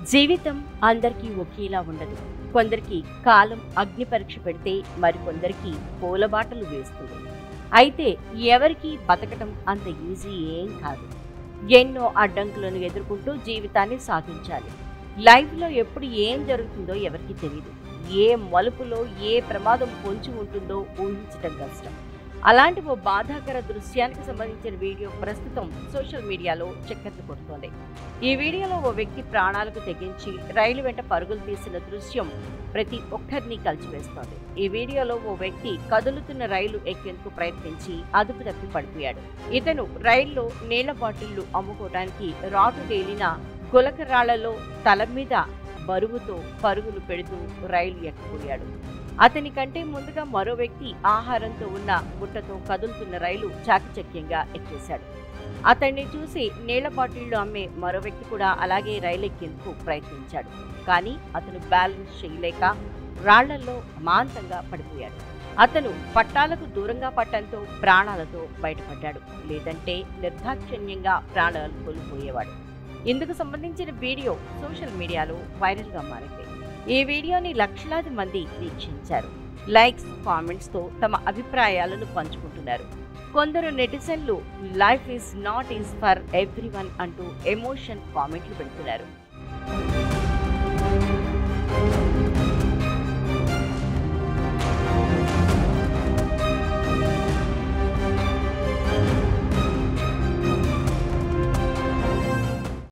జీవితం అందరికీ ఒకేలా ఉండదు కొందరికి కాలం అగ్ని పరీక్ష పెడితే మరికొందరికి పూలబాటలు వేస్తుంది అయితే ఎవరికి బతకటం అంత ఈజీ ఏం కాదు ఎన్నో అడ్డంకులను ఎదుర్కొంటూ జీవితాన్ని సాగించాలి లైఫ్లో ఎప్పుడు ఏం జరుగుతుందో ఎవరికి తెలియదు ఏ మలుపులో ఏ ప్రమాదం పొంచి ఉంటుందో ఊహించటం కష్టం అలాంటి ఓ బాధాకర దృశ్యానికి సంబంధించిన వీడియో ప్రస్తుతం సోషల్ మీడియాలో చక్కర్లు కొడుతోంది ఈ వీడియోలో ఓ వ్యక్తి ప్రాణాలకు తెగించి రైలు వెంట పరుగులు తీసిన దృశ్యం ప్రతి ఒక్కరిని కలిచివేస్తోంది ఈ వీడియోలో ఓ వ్యక్తి కదులుతున్న రైలు ఎక్కేందుకు ప్రయత్నించి అదుపు తప్పి పడిపోయాడు ఇతను రైల్లో నీళ్ల బాటిళ్లు అమ్ముకోవడానికి రాటు తేలిన గులకరాళ్లలో తల మీద బరువుతో పరుగులు పెడుతూ రైలు ఎక్కబోయాడు అతని కంటే ముందుగా మరో వ్యక్తి ఆహారంతో ఉన్న బుట్టతో కదులుతున్న రైలు చాకచక్యంగా ఎక్కేశాడు అతన్ని చూసి నీళ్ల బాటిళ్లు అమ్మే మరో వ్యక్తి కూడా అలాగే రైలు ఎక్కేందుకు ప్రయత్నించాడు కానీ అతను బ్యాలెన్స్ చేయలేక రాళ్లల్లో అమాంతంగా పడిపోయాడు అతను పట్టాలకు దూరంగా పట్టంతో ప్రాణాలతో బయటపడ్డాడు లేదంటే నిర్దాక్షిణ్యంగా ప్రాణాలు కోల్పోయేవాడు ఇందుకు సంబంధించిన వీడియో సోషల్ మీడియాలో వైరల్గా మారింది ఈ వీడియోని లక్షలాది మంది వీక్షించారు లైక్స్ కామెంట్స్ తో తమ అభిప్రాయాలను పంచుకుంటున్నారు కొందరు నెటిజన్లు life is not is for every one అంటూ ఎమోషన్ కామెంట్లు పెడుతున్నారు